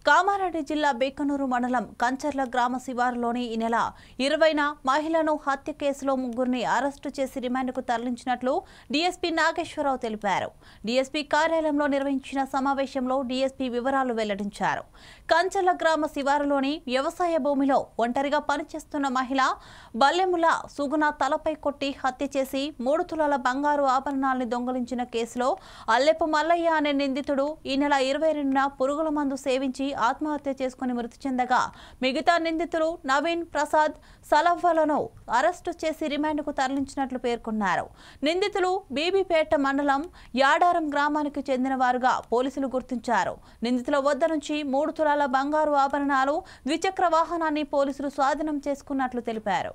కామారెడ్డి జిల్లా బేకనూరు మండలం కంచర్ల గ్రామ శివారులోని ఈ నెల ఇరవైన మహిళను హత్య కేసులో ముగ్గురిని అరెస్టు చేసి రిమాండ్కు తరలించినట్లు డీఎస్పీ నాగేశ్వరరావు తెలిపారు డీఎస్పీ కార్యాలయంలో నిర్వహించిన సమావేశంలో డీఎస్పీ వివరాలు వెల్లడించారు కంచర్ల గ్రామ శివారులోని వ్యవసాయ భూమిలో ఒంటరిగా పనిచేస్తున్న మహిళ బల్లెముల సుగుణ తలపై కొట్టి హత్య చేసి మూడు తులాల బంగారు ఆభరణాల్ని దొంగలించిన కేసులో అల్లెపు మల్లయ్య అనే నిందితుడు ఈ నెల ఇరవై రెండున పురుగుల మందు సేవించి ఆత్మహత్య చేసుకుని మృతి చెందగా మిగతా నిందితులు నవీన్ ప్రసాద్ సలవ్వలను అరెస్టు చేసి రిమాండ్కు తరలించినట్లు పేర్కొన్నారు నిందితులు బీబీపేట మండలం యాడారం గ్రామానికి చెందిన వారుగా పోలీసులు గుర్తించారు నిందితుల వద్ద నుంచి మూడు తులాల బంగారు ఆభరణాలు ద్విచక్ర వాహనాన్ని పోలీసులు స్వాధీనం చేసుకున్నట్లు తెలిపారు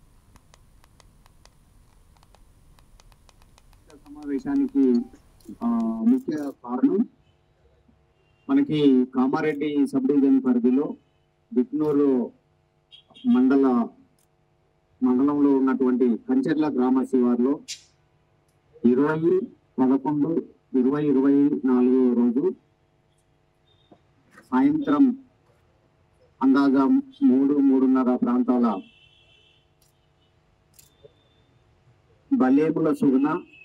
సమావేశానికి ఆ, ముఖ్య కారణం మనకి కామారెడ్డి సబ్ డివిజన్ పరిధిలో బిక్నూరు మండల మండలంలో ఉన్నటువంటి కంచెర్ల గ్రామ శివార్లో ఇరవై పదకొండు ఇరవై ఇరవై నాలుగో రోజు సాయంత్రం అందాజా మూడు మూడున్నర ప్రాంతాల బలేముల సుగుణ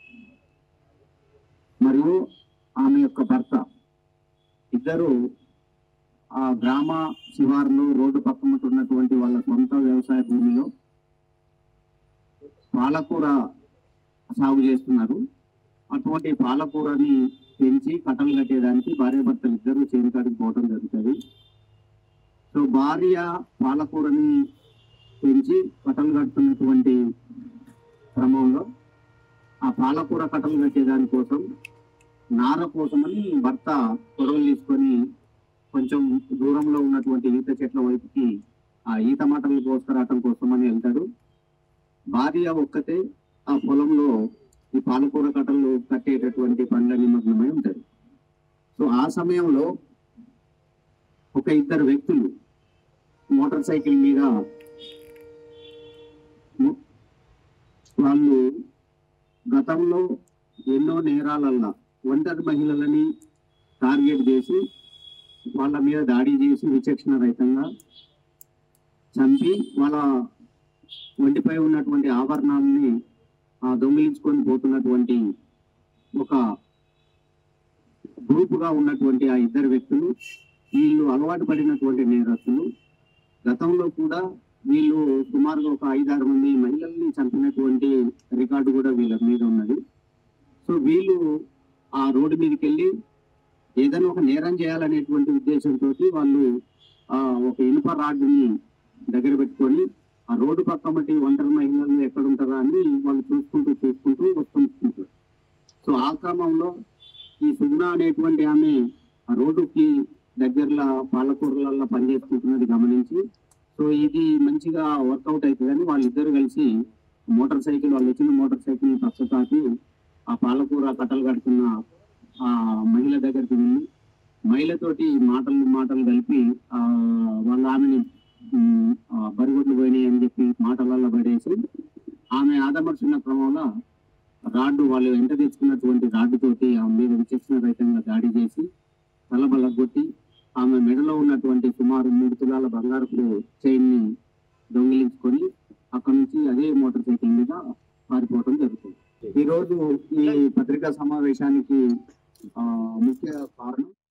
మరియు ఆమె యొక్క భర్త ఇద్దరు ఆ గ్రామ శివారులో రోడ్డు పక్కన ఉన్నటువంటి వాళ్ళ సొంత వ్యవసాయ భూమిలో పాలకూర సాగు చేస్తున్నారు అటువంటి పాలకూరని పెంచి కట్టలు కట్టేదానికి భార్యాభర్తలు ఇద్దరు చేరుకాడికి పోవడం జరుగుతుంది సో భార్య పాలకూరని పెంచి కట్టలు కట్టుతున్నటువంటి క్రమంలో ఆ పాలకూర కట్టలు కట్టేదాని కోసం నార కోసమని భర్త గొడవలు తీసుకొని కొంచెం దూరంలో ఉన్నటువంటి ఈత చెట్ల వైపుకి ఆ ఈత మాటలు కోసుకురావటం కోసమని వెళ్తాడు భార్య ఒక్కతే ఆ పొలంలో ఈ పాలకూర కట్టలు కట్టేటటువంటి పనుల నిమగ్నమై ఉంటారు సో ఆ సమయంలో ఒక ఇద్దరు వ్యక్తులు మోటార్ సైకిల్ మీద ము- వాళ్ళు గతంలో ఎన్నో నేరాలల్లా ఒంటరి మహిళలని టార్గెట్ చేసి వాళ్ళ మీద దాడి చేసి విచక్షణ రహితంగా చంపి వాళ్ళ ఒంటిపై ఉన్నటువంటి ఆభరణాలని ఆ, దొంగిలించుకొని పోతున్నటువంటి ఒక గ్రూపుగా ఉన్నటువంటి ఆ ఇద్దరు వ్యక్తులు వీళ్ళు అలవాటు పడినటువంటి నేరస్తులు గతంలో కూడా వీళ్ళు సుమారుగా ఒక ఐదారు మంది మహిళల్ని చంపినటువంటి రికార్డు కూడా వీళ్ళ మీద ఉన్నది సో వీళ్ళు ఆ రోడ్డు మీదకి వెళ్ళి ఏదైనా ఒక నేరం చేయాలనేటువంటి ఉద్దేశంతో వాళ్ళు ఆ ఒక ఇనుప రాడ్డుని దగ్గర పెట్టుకొని ఆ రోడ్డు పక్క మట్టి ఒంటరి మహిళలు ఎక్కడ ఉంటారా అని వాళ్ళు చూసుకుంటూ చూసుకుంటూ వస్తుంటారు సో ఆ క్రమంలో ఈ సుగుణ అనేటువంటి ఆమె ఆ రోడ్డుకి దగ్గరలో పాలకూరలలో పనిచేసుకుంటున్నది గమనించి సో ఇది మంచిగా వర్కౌట్ అవుతుందని వాళ్ళిద్దరు కలిసి మోటార్ సైకిల్ వాళ్ళు వచ్చిన మోటార్ సైకిల్ పక్క తాకి ఆ పాలకూర కట్టలు కడుతున్న ఆ మహిళ దగ్గరికి వెళ్ళి మహిళతోటి మాటలు మాటలు కలిపి ఆ వాళ్ళ ఆమెని ఉమ్, ఆ, బరిగొడ్లు పోయినాయి అని చెప్పి మాటలలో పడేసి ఆమె ఆదమర్చిన క్రమంలో రాడ్డు వాళ్ళు వెంట తెచ్చుకున్నటువంటి రాడ్డు తోటి ఆమె మీద విచక్షణ రహితంగా దాడి చేసి తలబలగొట్టి ఆమె మెడలో ఉన్నటువంటి సుమారు మూడు తులాల బంగారపు చైన్ ని దొంగిలించుకొని అక్కడి నుంచి అదే మోటార్ సైకిల్ మీద పారిపోవడం జరుగుతుంది ఈ రోజు ఈ పత్రికా సమావేశానికి ఆ, ముఖ్య కారణం